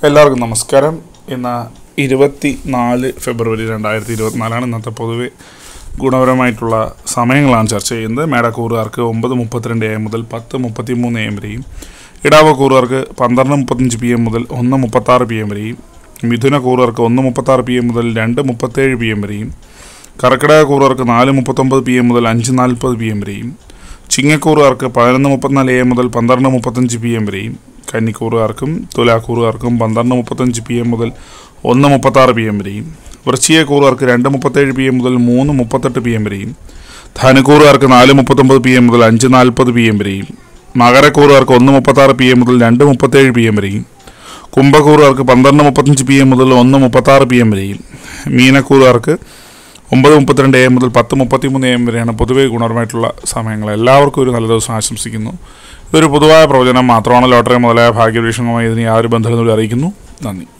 എല്ലാവർക്കും നമസ്കാരം ഇന്ന് ഇരുപത്തി നാല് ഫെബ്രുവരി രണ്ടായിരത്തി ഇരുപത്തിനാലാണ് ഇന്നത്തെ പൊതുവെ ഗുണപരമായിട്ടുള്ള സമയങ്ങളാണ് ചർച്ച ചെയ്യുന്നത് മേടക്കൂറുകാർക്ക് ഒമ്പത് മുപ്പത്തിരണ്ട് എ എം മുതൽ പത്ത് മുപ്പത്തി മൂന്ന് എ എം വരെയും ഇടാവക്കൂറുകാർക്ക് പന്ത്രണ്ട് മുപ്പത്തഞ്ച് പി എം മുതൽ ഒന്ന് മുപ്പത്താറ് പി എം വരെയും മിഥുന കൂറുകാർക്ക് ഒന്ന് മുപ്പത്താറ് പി എം മുതൽ രണ്ട് മുപ്പത്തേഴ് പി എം വരെയും കർക്കിടക കൂറുകാർക്ക് നാല് മുപ്പത്തൊമ്പത് പി എം മുതൽ അഞ്ച് നാൽപ്പത് പി എം വരെയും ചിങ്ങക്കൂറുകാർക്ക് പതിനൊന്ന് മുപ്പത്തിനാല് എ എം മുതൽ പന്ത്രണ്ട് മുപ്പത്തഞ്ച് പി എം വരെയും കന്നിക്കൂറുകാർക്കും തുലാക്കൂറുകാർക്കും പന്ത്രണ്ട് മുപ്പത്തഞ്ച് പി എം മുതൽ ഒന്ന് മുപ്പത്താറ് പി എം വരെയും വൃശ്ചികക്കൂറുകാർക്ക് രണ്ട് മുപ്പത്തേഴ് പി എം മുതൽ മൂന്ന് മുപ്പത്തെട്ട് പി എം വരെയും ധനുക്കൂറുകാർക്ക് നാല് മുപ്പത്തൊമ്പത് പി എം മുതൽ അഞ്ച് നാൽപ്പത് പി എം വരെയും മകരക്കൂറുകാർക്ക് ഒന്ന് മുപ്പത്താറ് പി എം മുതൽ രണ്ട് മുപ്പത്തേഴ് പി എം വരെയും കുംഭക്കൂറുകാർക്ക് പന്ത്രണ്ട് മുപ്പത്തഞ്ച് പി എം മുതൽ ഒന്ന് മുപ്പത്താറ് പി എം വരെയും മീനക്കൂറുകാർക്ക് ഒമ്പത് മുപ്പത്തിരണ്ട് എ എം മുതൽ പത്ത് മുപ്പത്തി മൂന്ന് എ എം വരെയാണ് പൊതുവെ ഗുണപരമായിട്ടുള്ള സമയങ്ങൾ എല്ലാവർക്കും ഒരു നല്ല ദിവസം ആശംസിക്കുന്നു ഇതൊരു പൊതുവായ പ്രവചനം മാത്രമാണ് ലോട്ടറി മുതലായ ഭാഗ്യവീക്ഷണവുമായി ഇതിന് യാതൊരു ബന്ധങ്ങളും അറിയിക്കുന്നു നന്ദി